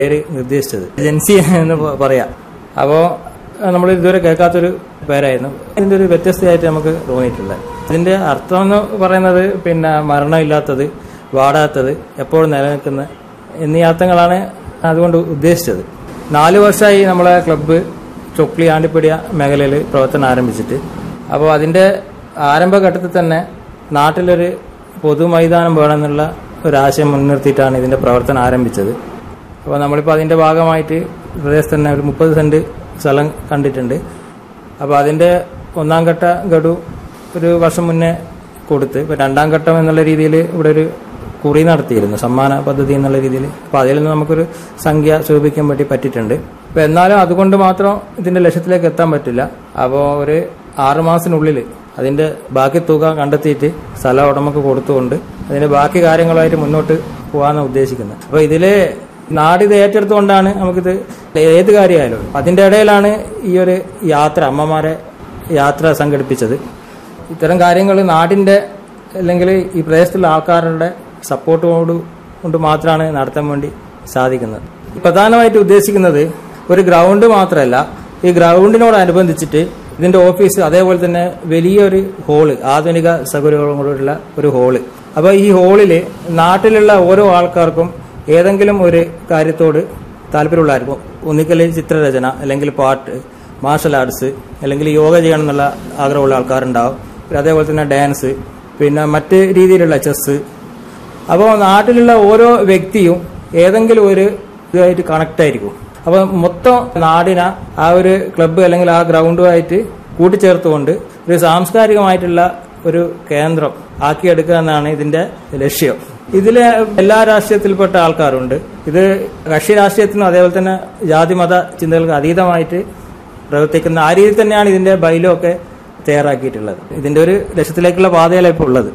പേര് നിർദ്ദേശിച്ചത് ജൻസി എന്ന് പ- പറയാം അപ്പോൾ നമ്മൾ ഇതുവരെ കേൾക്കാത്തൊരു പേരായിരുന്നു ഇതിന്റെ ഒരു വ്യത്യസ്തമായിട്ട് നമുക്ക് തോന്നിയിട്ടില്ല ഇതിന്റെ അർത്ഥം എന്ന് പറയുന്നത് പിന്നെ മരണമില്ലാത്തത് വാടാത്തത് എപ്പോഴും നിലനിൽക്കുന്ന എന്നീ അർത്ഥങ്ങളാണ് അതുകൊണ്ട് ഉദ്ദേശിച്ചത് നാല് വർഷമായി നമ്മളെ ക്ലബ്ബ് ചൊക്ലി ആണ്ടിപ്പടിയ മേഖലയിൽ പ്രവർത്തനം ആരംഭിച്ചിട്ട് അപ്പോൾ അതിന്റെ ആരംഭഘട്ടത്തിൽ തന്നെ നാട്ടിലൊരു പൊതു മൈതാനം വേണമെന്നുള്ള ഒരു ആശയം മുൻനിർത്തിയിട്ടാണ് ഇതിന്റെ പ്രവർത്തനം ആരംഭിച്ചത് അപ്പോൾ നമ്മളിപ്പോൾ അതിന്റെ ഭാഗമായിട്ട് പ്രദേശത്ത് തന്നെ ഒരു മുപ്പത് സെന്റ് സ്ഥലം കണ്ടിട്ടുണ്ട് അപ്പോൾ അതിന്റെ ഒന്നാം ഘട്ട ഗഡു ഒരു വർഷം മുന്നേ കൊടുത്ത് ഇപ്പോൾ രണ്ടാം ഘട്ടം എന്നുള്ള രീതിയിൽ ഇവിടെ ഒരു കുറി നടത്തിയിരുന്നു സമ്മാന പദ്ധതി എന്നുള്ള രീതിയിൽ അപ്പോൾ അതിൽ നിന്ന് നമുക്കൊരു സംഖ്യ സ്വരൂപിക്കാൻ വേണ്ടി പറ്റിയിട്ടുണ്ട് അപ്പോൾ എന്നാലും അതുകൊണ്ട് മാത്രം ഇതിന്റെ ലക്ഷ്യത്തിലേക്ക് എത്താൻ പറ്റില്ല അപ്പോൾ ഒരു ആറ് മാസത്തിനുള്ളിൽ അതിന്റെ ബാക്കി തുക കണ്ടെത്തിയിട്ട് സ്ഥല ഉടമക്ക് കൊടുത്തുകൊണ്ട് അതിന്റെ ബാക്കി കാര്യങ്ങളുമായിട്ട് മുന്നോട്ട് പോകാനാണ് ഉദ്ദേശിക്കുന്നത് അപ്പോൾ ഇതില് നാട് ഇത് ഏറ്റെടുത്തുകൊണ്ടാണ് നമുക്കിത് ഏത് കാര്യമായാലും അതിന്റെ ഇടയിലാണ് ഈ ഒരു യാത്ര അമ്മമാരെ യാത്ര സംഘടിപ്പിച്ചത് ഇത്തരം കാര്യങ്ങൾ നാടിന്റെ അല്ലെങ്കിൽ ഈ പ്രദേശത്തുള്ള ആൾക്കാരുടെ സപ്പോർട്ടോട് കൊണ്ട് മാത്രമാണ് നടത്താൻ വേണ്ടി സാധിക്കുന്നത് പ്രധാനമായിട്ട് ഉദ്ദേശിക്കുന്നത് ഒരു ഗ്രൗണ്ട് മാത്രമല്ല ഈ ഗ്രൗണ്ടിനോടനുബന്ധിച്ചിട്ട് ഇതിന്റെ ഓഫീസ് അതേപോലെ തന്നെ വലിയൊരു ഹോള് ആധുനിക സൗകര്യങ്ങളോടുള്ള ഒരു ഹോള് അപ്പൊ ഈ ഹോളില് നാട്ടിലുള്ള ഓരോ ആൾക്കാർക്കും ഏതെങ്കിലും ഒരു കാര്യത്തോട് താല്പര്യമുള്ളായിരിക്കും ഒന്നിക്കൽ ചിത്രരചന അല്ലെങ്കിൽ പാട്ട് മാർഷൽ ആർട്സ് അല്ലെങ്കിൽ യോഗ ചെയ്യണം എന്നുള്ള ആഗ്രഹമുള്ള ആൾക്കാരുണ്ടാവും പിന്നെ അതേപോലെ തന്നെ ഡാൻസ് പിന്നെ മറ്റ് രീതിയിലുള്ള ചെസ് അപ്പോൾ നാട്ടിലുള്ള ഓരോ വ്യക്തിയും ഏതെങ്കിലും ഒരു ഇതുമായിട്ട് കണക്ട് ആയിരിക്കും അപ്പോൾ മൊത്തം നാടിനെ ആ ഒരു ക്ലബ്ബ് അല്ലെങ്കിൽ ആ ഗ്രൗണ്ടുമായിട്ട് കൂട്ടിച്ചേർത്തുകൊണ്ട് ഒരു സാംസ്കാരികമായിട്ടുള്ള ഒരു കേന്ദ്രം ആക്കിയെടുക്കുക എന്നാണ് ഇതിന്റെ ലക്ഷ്യം ഇതില് എല്ലാ രാഷ്ട്രീയത്തിൽപ്പെട്ട ആൾക്കാരുണ്ട് ഇത് കക്ഷി രാഷ്ട്രീയത്തിനും അതേപോലെ തന്നെ ജാതി മത ചിന്തകൾക്ക് അതീതമായിട്ട് പ്രവർത്തിക്കുന്ന ആ രീതിയിൽ തന്നെയാണ് ഇതിന്റെ ബൈലോ ഒക്കെ തയ്യാറാക്കിയിട്ടുള്ളത് ഇതിന്റെ ഒരു ലക്ഷ്യത്തിലേക്കുള്ള പാതയിലാണ് ഇപ്പോൾ ഉള്ളത്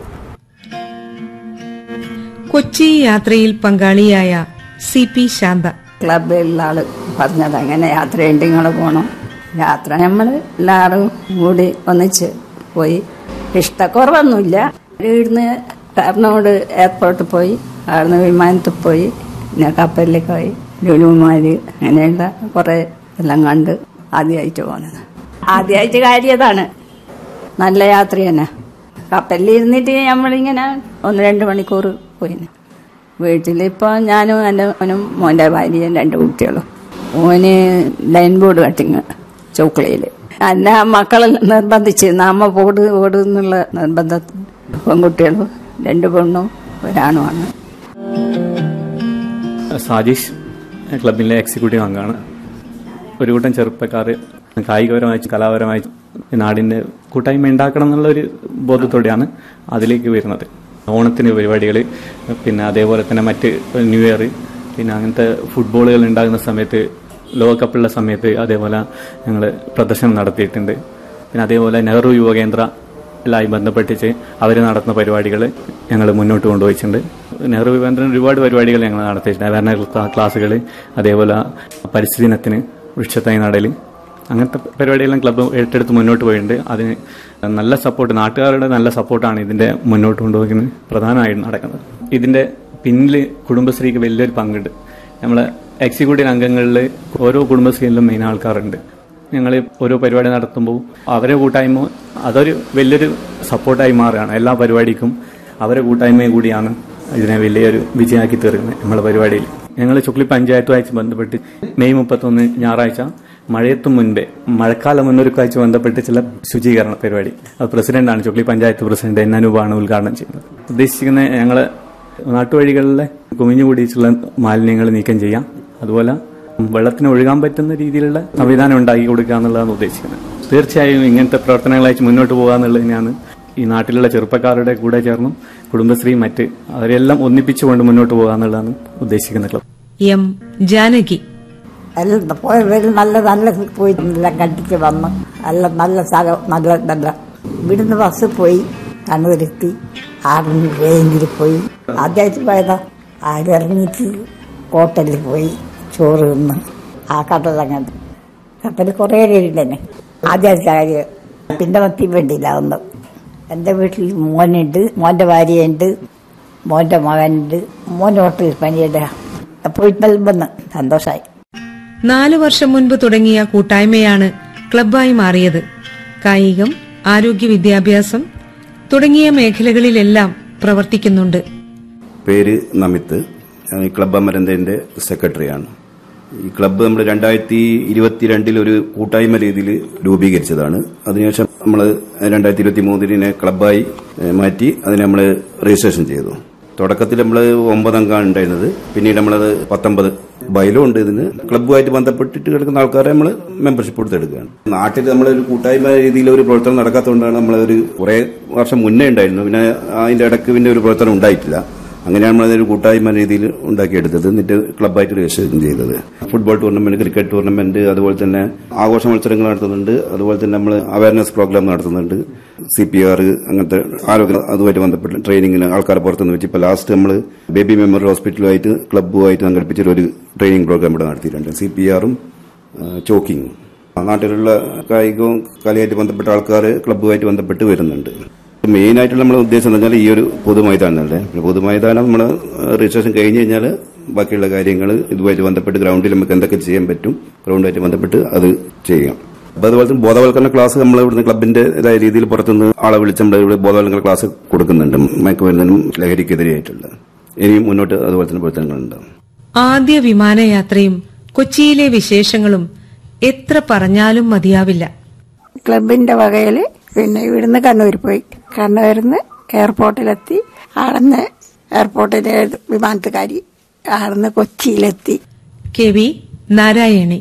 കൊച്ചി യാത്രയിൽ പങ്കാളിയായ സി പി ശാന്ത ക്ലബിലുള്ള ആള് പറഞ്ഞത് അങ്ങനെ യാത്രയുണ്ട് നിങ്ങൾ പോകണം യാത്ര നമ്മൾ എല്ലാവരും കൂടി ഒന്നിച്ച് പോയി ഇഷ്ടക്കുറവൊന്നുമില്ല ഇവിടുന്ന് എറണാകുളം എയർപോർട്ടിൽ പോയി അവിടുന്ന് വിമാനത്തിൽ പോയി പിന്നെ കപ്പലിൽ പോയി ലുലുമാര് അങ്ങനെയുള്ള കുറെ എല്ലാം കണ്ട് ആദ്യമായിട്ട് പോകുന്നത് ആദ്യമായിട്ട് കാര്യതാണ് നല്ല യാത്ര തന്നെ കപ്പലിൽ ഇരുന്നിട്ട് നമ്മളിങ്ങനെ ഒന്ന് രണ്ട് മണിക്കൂർ പോയിന് വീട്ടിലിപ്പോൾ ഞാനും എൻ്റെ മോനും മോൻ്റെ ഭാര്യയും രണ്ട് കുട്ടികളും ഓന് ലൈൻ ബോർഡ് കട്ടിങ് ചൗക്കളയിൽ എൻ്റെ മക്കൾ നിർബന്ധിച്ച് അമ്മ പോട് ഓട് എന്നുള്ള നിർബന്ധത്തിൽ പെൺകുട്ടികളും രണ്ട് പെണ്ണും ഒരാണുമാണ് സാജീഷ് ക്ലബിലെ എക്സിക്യൂട്ടീവ് അംഗമാണ് ഒരു കൂട്ടം ചെറുപ്പക്കാർ കായികപരമായി കലാപരമായി നാടിന്റെ കൂട്ടായ്മ ഉണ്ടാക്കണം എന്നുള്ള ഒരു ബോധത്തോടെയാണ് അതിലേക്ക് വരുന്നത് ഓണത്തിന് പരിപാടികൾ പിന്നെ അതേപോലെ തന്നെ മറ്റ് ന്യൂ ഇയർ പിന്നെ അങ്ങനത്തെ ഫുട്ബോളുകൾ ഉണ്ടാകുന്ന സമയത്ത് ലോകകപ്പുള്ള സമയത്ത് അതേപോലെ ഞങ്ങൾ പ്രദർശനം നടത്തിയിട്ടുണ്ട് പിന്നെ അതേപോലെ നെഹ്റു യുവകേന്ദ്ര എല്ലായി ബന്ധപ്പെട്ടിച്ച് അവർ നടത്തുന്ന പരിപാടികൾ ഞങ്ങൾ മുന്നോട്ട് കൊണ്ടുപോയിട്ടുണ്ട് നെഹ്റു യുവകേന്ദ്രം ഒരുപാട് പരിപാടികൾ ഞങ്ങൾ നടത്തിയിട്ടുണ്ട് അവയർനെസ് ക്ലാസ്സുകൾ അതേപോലെ പരിസ്ഥിതി ദിനത്തിന് വൃക്ഷത്തൈ നടൽ അങ്ങനത്തെ പരിപാടിയെല്ലാം ക്ലബ്ബ് ഏറ്റെടുത്ത് മുന്നോട്ട് പോയിട്ടുണ്ട് അതിന് നല്ല സപ്പോർട്ട് നാട്ടുകാരുടെ നല്ല സപ്പോർട്ടാണ് ഇതിന്റെ മുന്നോട്ട് കൊണ്ടുപോകുന്നത് പ്രധാനമായും നടക്കുന്നത് ഇതിന്റെ പിന്നിൽ കുടുംബശ്രീക്ക് വലിയൊരു പങ്കുണ്ട് നമ്മളെ എക്സിക്യൂട്ടീവ് അംഗങ്ങളിൽ ഓരോ കുടുംബശ്രീയിലും മെയിൻ ആൾക്കാരുണ്ട് ഞങ്ങൾ ഓരോ പരിപാടി നടത്തുമ്പോൾ അവരെ കൂട്ടായ്മ അതൊരു വലിയൊരു സപ്പോർട്ടായി മാറുകയാണ് എല്ലാ പരിപാടിക്കും അവരെ കൂട്ടായ്മയും കൂടിയാണ് ഇതിനെ വലിയൊരു വിജയമാക്കി തീർക്കുന്നത് നമ്മളെ പരിപാടിയിൽ ഞങ്ങൾ ചുക്ലി പഞ്ചായത്തുമായിട്ട് ബന്ധപ്പെട്ട് മെയ് മുപ്പത്തൊന്ന് ഞായറാഴ്ച മഴയത്തും മുൻപേ മഴക്കാല മുന്നൊരുക്കമായിട്ട് ബന്ധപ്പെട്ട് ചില ശുചീകരണ പരിപാടി അത് പ്രസിഡന്റാണ് ചുക്ലി പഞ്ചായത്ത് പ്രസിഡന്റ് എൻ അനൂപാണ് ഉദ്ഘാടനം ചെയ്യുന്നത് ഉദ്ദേശിക്കുന്ന ഞങ്ങള് നാട്ടുവഴികളിലെ കുമിഞ്ഞുകൂടിയിട്ടുള്ള മാലിന്യങ്ങൾ നീക്കം ചെയ്യാം അതുപോലെ വെള്ളത്തിന് ഒഴുകാൻ പറ്റുന്ന രീതിയിലുള്ള സംവിധാനം ഉണ്ടാക്കി കൊടുക്കുക എന്നുള്ളതാണ് ഉദ്ദേശിക്കുന്നത് തീർച്ചയായും ഇങ്ങനത്തെ പ്രവർത്തനങ്ങളായിട്ട് മുന്നോട്ട് പോകുക എന്നുള്ളതിനാണ് ഈ നാട്ടിലുള്ള ചെറുപ്പക്കാരുടെ കൂടെ ചേർന്നും കുടുംബശ്രീ മറ്റ് അവരെല്ലാം ഒന്നിപ്പിച്ചുകൊണ്ട് മുന്നോട്ട് പോകുക എന്നുള്ളതാണ് ഉദ്ദേശിക്കുന്ന ക്ലബ് എം ജാനകി എല്ലാം പോയി വരും നല്ല നല്ല പോയി എല്ലാം കണ്ടിട്ട് വന്നു എല്ലാം നല്ല സ്ഥലം നല്ല നല്ല ഇവിടുന്ന് ബസ് പോയി കണ്ണൂരെത്തി ആറിന് ട്രെയിനിൽ പോയി ആദ്യമായിട്ട് പോയതാ ആരും ഇറങ്ങിയിട്ട് ഹോട്ടലിൽ പോയി ചോറ് തിന്ന് ആ കടലങ്ങണ്ട് കപ്പൽ കുറേ കഴിഞ്ഞു ആദ്യമായിട്ട് കാര്യം പിന്നെ മത്തി വേണ്ടിയില്ല ഒന്ന് എൻ്റെ വീട്ടിൽ മോനുണ്ട് മോൻ്റെ ഭാര്യയുണ്ട് മോൻ്റെ മകനുണ്ട് മോൻ ഹോട്ടലിൽ പണിയുടെ പോയിട്ട് വന്ന് സന്തോഷമായി നാലു വർഷം മുൻപ് തുടങ്ങിയ കൂട്ടായ്മയാണ് ക്ലബ്ബായി മാറിയത് കായികം ആരോഗ്യ വിദ്യാഭ്യാസം തുടങ്ങിയ മേഖലകളിലെല്ലാം പ്രവർത്തിക്കുന്നുണ്ട് പേര് നമിത്ത് ഞാൻ ഈ ക്ലബ്ബ് അമരന്തേന്റെ സെക്രട്ടറിയാണ് ഈ ക്ലബ്ബ് നമ്മൾ രണ്ടായിരത്തി ഇരുപത്തിരണ്ടിൽ ഒരു കൂട്ടായ്മ രീതിയിൽ രൂപീകരിച്ചതാണ് അതിനുശേഷം നമ്മൾ രണ്ടായിരത്തി ഇരുപത്തി മൂന്നിനെ ക്ലബ്ബായി ഏഹ്, മാറ്റി അതിനെ നമ്മൾ രജിസ്ട്രേഷൻ ചെയ്തു തുടക്കത്തിൽ നമ്മൾ ഒമ്പതംഗമാണ് ഉണ്ടായിരുന്നത് പിന്നീട് നമ്മളത് പത്തൊമ്പത് ബൈലും ഉണ്ട് ഇതിന് ക്ലബ്ബുമായിട്ട് ബന്ധപ്പെട്ടിട്ട് കിടക്കുന്ന ആൾക്കാരെ നമ്മൾ മെമ്പർഷിപ്പ് കൊടുത്തെടുക്കുകയാണ് നാട്ടിൽ നമ്മളൊരു കൂട്ടായ്മ രീതിയിൽ ഒരു പ്രവർത്തനം നടക്കാത്തതുകൊണ്ടാണ് നമ്മളൊരു കുറെ വർഷം മുന്നേ ഉണ്ടായിരുന്നു പിന്നെ അതിന്റെ ഇടയ്ക്ക് പിന്നെ ഒരു പ്രവർത്തനം ഉണ്ടായിട്ടില്ല അങ്ങനെയാണ് നമ്മളതൊരു കൂട്ടായ്മ രീതിയിൽ ഉണ്ടാക്കിയെടുത്തത് എന്നിട്ട് ക്ലബ്ബായിട്ട് രജിസ്ട്രേഷൻ ചെയ്തത് ഫുട്ബോൾ ടൂർണമെന്റ് ക്രിക്കറ്റ് ടൂർണമെന്റ് അതുപോലെ തന്നെ ആഘോഷ മത്സരങ്ങൾ നടത്തുന്നുണ്ട് അതുപോലെ തന്നെ നമ്മൾ അവയർനെസ് പ്രോഗ്രാം നടത്തുന്നുണ്ട് സി പി ആർ അങ്ങനത്തെ ആരോഗ്യ അതുമായിട്ട് ബന്ധപ്പെട്ട് ട്രെയിനിങ്ങിന് ആൾക്കാരെ പുറത്തുനിന്ന് വെച്ച് ഇപ്പൊ ലാസ്റ്റ് നമ്മൾ ബേബി മെമ്മോറിയൽ ഹോസ്പിറ്റലുമായിട്ട് ക്ലബ്ബുമായിട്ട് സംഘടിപ്പിച്ചൊരു ഒരു ട്രെയിനിങ് പ്രോഗ്രാം ഇവിടെ നടത്തിയിട്ടുണ്ട് സി പി ആറും ചോക്കിങ്ങും നാട്ടിലുള്ള കായികവും കലയായിട്ട് ബന്ധപ്പെട്ട ആൾക്കാർ ക്ലബ്ബുമായിട്ട് ബന്ധപ്പെട്ട് വരുന്നുണ്ട് മെയിൻ ആയിട്ട് നമ്മൾ ഉദ്ദേശം എന്ന് പറഞ്ഞാൽ ഈ ഒരു പൊതുമൈതാനല്ലേ പിന്നെ പൊതുമൈതാനം നമ്മൾ രജിസ്ട്രേഷൻ കഴിഞ്ഞ് കഴിഞ്ഞാൽ ബാക്കിയുള്ള കാര്യങ്ങൾ ഇതുമായിട്ട് ബന്ധപ്പെട്ട് ഗ്രൗണ്ടിൽ നമുക്ക് എന്തൊക്കെ ചെയ്യാൻ പറ്റും ഗ്രൗണ്ടുമായിട്ട് ബന്ധപ്പെട്ട് അത് ചെയ്യാം അപ്പൊ അതുപോലെ തന്നെ ബോധവൽക്കരണ ക്ലാസ് നമ്മൾ ഇവിടുന്ന് ക്ലബിന്റെ ഇതായ രീതിയിൽ പുറത്തുനിന്ന് ആളെ വിളിച്ച് നമ്മൾ ഇവിടെ ബോധവൽക്കരണ ക്ലാസ് കൊടുക്കുന്നുണ്ട് മയക്കുമരുന്നിനും ലഹരിക്കെതിരെയായിട്ടുള്ള ഇനിയും മുന്നോട്ട് അതുപോലെ തന്നെ പ്രവർത്തനങ്ങളുണ്ടാവും ആദ്യ വിമാനയാത്രയും കൊച്ചിയിലെ വിശേഷങ്ങളും എത്ര പറഞ്ഞാലും മതിയാവില്ല ക്ലബിന്റെ വകയിൽ പിന്നെ ഇവിടുന്ന് കണ്ണൂർ പോയി കണ്ണൂരിന്ന് എയർപോർട്ടിലെത്തി ആടുന്ന് എയർപോർട്ടിലെ വിമാനത്തിൽ കയറി ആടുന്ന് കൊച്ചിയിലെത്തി കെ വി നാരായണി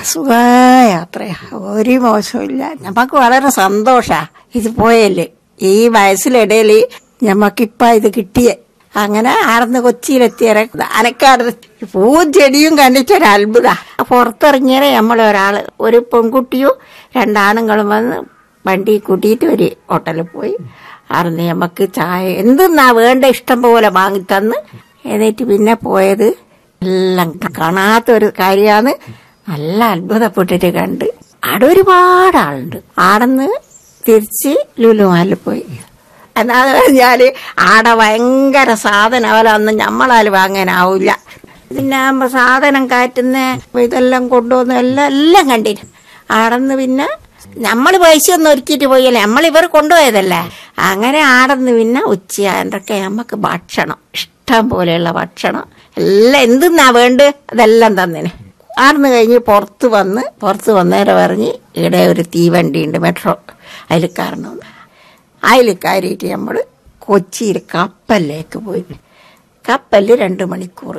സുഖമായ യാത്രയാ ഒരു മോശമില്ല നമുക്ക് വളരെ സന്തോഷാ ഇത് പോയല്ലേ ഈ വയസ്സിലിടയിൽ ഞമ്മക്കിപ്പ ഇത് കിട്ടിയേ അങ്ങനെ ആർന്ന് കൊച്ചിയിലെത്തിയരെ അനക്കാട് പൂച്ചെടിയും കണ്ടിട്ട് ഒരു അത്ഭുത പുറത്തിറങ്ങിയേ നമ്മളൊരാള് ഒരു പെൺകുട്ടിയും രണ്ടാണുങ്ങളും വന്ന് വണ്ടി കൂട്ടിയിട്ട് ഒരു ഹോട്ടലിൽ പോയി ആർന്ന് നമുക്ക് ചായ എന്തെന്നാ വേണ്ട ഇഷ്ടം പോലെ വാങ്ങിത്തന്ന് എന്നിട്ട് പിന്നെ പോയത് എല്ലാം കാണാത്ത ഒരു കാര്യമാണ് നല്ല അത്ഭുതപ്പെട്ടിട്ട് കണ്ട് അവിടെ ഒരുപാട് ആളുണ്ട് ആടന്ന് തിരിച്ച് ലുലുമാലിൽ പോയി എന്നാന്ന് പറഞ്ഞാല് ആടെ ഭയങ്കര സാധനം അവലൊന്നും നമ്മളാൽ വാങ്ങാനാവില്ല പിന്നെ ആകുമ്പോ സാധനം കാറ്റുന്ന ഇതെല്ലാം കൊണ്ടുവന്ന് എല്ലാം എല്ലാം കണ്ടിന് ആടന്ന് പിന്നെ നമ്മൾ പൈസ ഒന്നും ഒരുക്കിയിട്ട് പോയല്ലേ നമ്മൾ ഇവർ കൊണ്ടുപോയതല്ലേ അങ്ങനെ ആടന്ന് പിന്നെ ഉച്ചയാണ്ടൊക്കെ നമുക്ക് ഭക്ഷണം ഇഷ്ടം പോലെയുള്ള ഭക്ഷണം എല്ലാം എന്തെന്നാ വേണ്ട അതെല്ലാം തന്നിന് ആർന്ന് കഴിഞ്ഞ് പുറത്ത് വന്ന് പുറത്ത് വന്നേരം പറഞ്ഞ് ഇവിടെ ഒരു തീവണ്ടി ഉണ്ട് മെട്രോ അതിൽ കയറണം അതിൽ കയറിയിട്ട് നമ്മൾ കൊച്ചിയിൽ കപ്പലിലേക്ക് പോയി കപ്പലിൽ രണ്ട് മണിക്കൂർ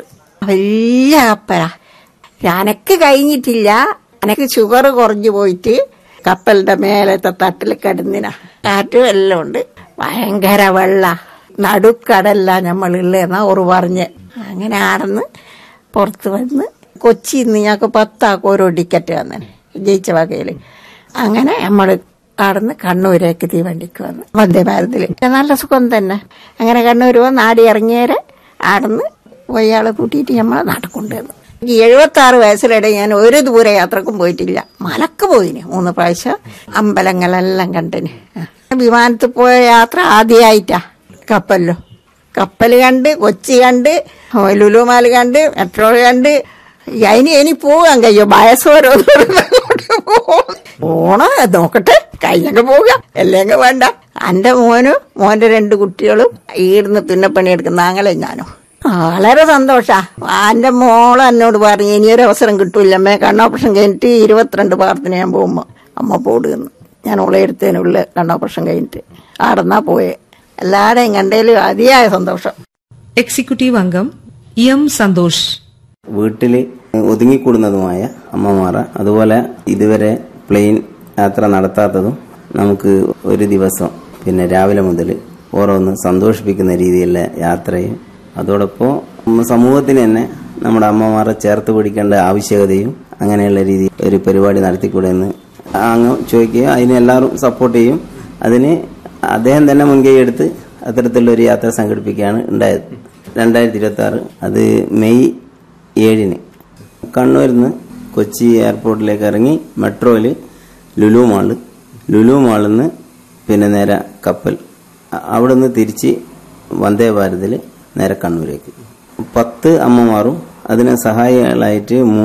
വലിയ കപ്പലാ അനക്ക് കഴിഞ്ഞിട്ടില്ല അനക്ക് ഷുഗർ കുറഞ്ഞു പോയിട്ട് കപ്പലിന്റെ മേലത്തെ തട്ടിൽ കിടന്നിന കാറ്റും എല്ലാം ഉണ്ട് ഭയങ്കര വെള്ള നടുക്കടല്ല നമ്മളുള്ളതെന്നാ ഓറ് പറഞ്ഞ് അങ്ങനെ ആടന്ന് പുറത്ത് വന്ന് കൊച്ചിയിൽ നിന്ന് ഞങ്ങൾക്ക് പത്താക്ക് ഓരോ ടിക്കറ്റ് തന്നെ ജയിച്ച വകയിൽ അങ്ങനെ നമ്മൾ ആടുന്ന് കണ്ണൂരേക്ക് തീവണ്ടിക്ക് വന്നു വന്ദേ ഭാരതിൽ നല്ല സുഖം തന്നെ അങ്ങനെ കണ്ണൂർ വന്ന് ആടി ഇറങ്ങിയേരെ ആടുന്ന് ഒയാളെ കൂട്ടിയിട്ട് നമ്മളെ നാട്ടിൽ കൊണ്ടുവന്നു ഈ എഴുപത്തി ആറ് വയസ്സിലിടെ ഞാൻ ഒരു ദൂര യാത്രക്കും പോയിട്ടില്ല മലക്ക് പോയിന് മൂന്ന് പ്രാവശ്യം അമ്പലങ്ങളെല്ലാം കണ്ടിന് വിമാനത്തിൽ പോയ യാത്ര ആദ്യമായിട്ടാ കപ്പലിലോ കപ്പൽ കണ്ട് കൊച്ചി കണ്ട് ലുലുമാൽ കണ്ട് മെട്രോ കണ്ട് അതിന് ഇനി പോകാൻ കഴിയോ വയസ്സോരോ പോണ നോക്കട്ടെ കഴിഞ്ഞൊക്കെ പോവുക അല്ലെങ്കിൽ വേണ്ട എന്റെ മോനും മോന്റെ രണ്ട് കുട്ടികളും ഈടുന്ന് പിന്നെ പണിയെടുക്കുന്ന ആങ്ങളെ ഞാനും വളരെ സന്തോഷാ എന്റെ മോള് എന്നോട് പറഞ്ഞു ഇനിയൊരു അവസരം കിട്ടൂല അമ്മേ കണ്ണോപ്പറേഷൻ കഴിഞ്ഞിട്ട് ഇരുപത്തിരണ്ട് പാർത്തിന് ഞാൻ പോകുമ്പോ അമ്മ പോടുന്നു ഞാൻ ഓളെ എടുത്തതിനുള്ള കണ്ണോപ്പറേഷൻ കഴിഞ്ഞിട്ട് ആടന്നാ പോയേ എല്ലാവരെയും കണ്ടതിലും അതിയായ സന്തോഷം എക്സിക്യൂട്ടീവ് അംഗം എം സന്തോഷ് വീട്ടിൽ ഒതുങ്ങിക്കൂടുന്നതുമായ അമ്മമാർ അതുപോലെ ഇതുവരെ പ്ലെയിൻ യാത്ര നടത്താത്തതും നമുക്ക് ഒരു ദിവസം പിന്നെ രാവിലെ മുതൽ ഓരോന്ന് സന്തോഷിപ്പിക്കുന്ന രീതിയിലുള്ള യാത്രയും അതോടൊപ്പം നമ്മ സമൂഹത്തിന് തന്നെ നമ്മുടെ അമ്മമാരെ ചേർത്ത് പിടിക്കേണ്ട ആവശ്യകതയും അങ്ങനെയുള്ള രീതി ഒരു പരിപാടി നടത്തിക്കൂടെ എന്ന് അങ്ങ് ചോദിക്കുകയും അതിന് എല്ലാവരും സപ്പോർട്ട് ചെയ്യും അതിന് അദ്ദേഹം തന്നെ മുൻകൈ എടുത്ത് അത്തരത്തിലുള്ള ഒരു യാത്ര സംഘടിപ്പിക്കുകയാണ് ഉണ്ടായത് രണ്ടായിരത്തി ഇരുപത്തി ആറ് അത് മെയ് ഏഴിന് കണ്ണൂരിൽ നിന്ന് കൊച്ചി എയർപോർട്ടിലേക്ക് ഇറങ്ങി മെട്രോയിൽ ലുലു മാള് ലുലു മാളിൽ നിന്ന് പിന്നെ നേരെ കപ്പൽ അ- അവിടെ നിന്ന് തിരിച്ച് വന്ദേ ഭാരതിൽ നേരെ കണ്ണൂരേക്ക് പത്ത് അമ്മമാരും അതിന് സഹായികളായിട്ട് മൂന്ന്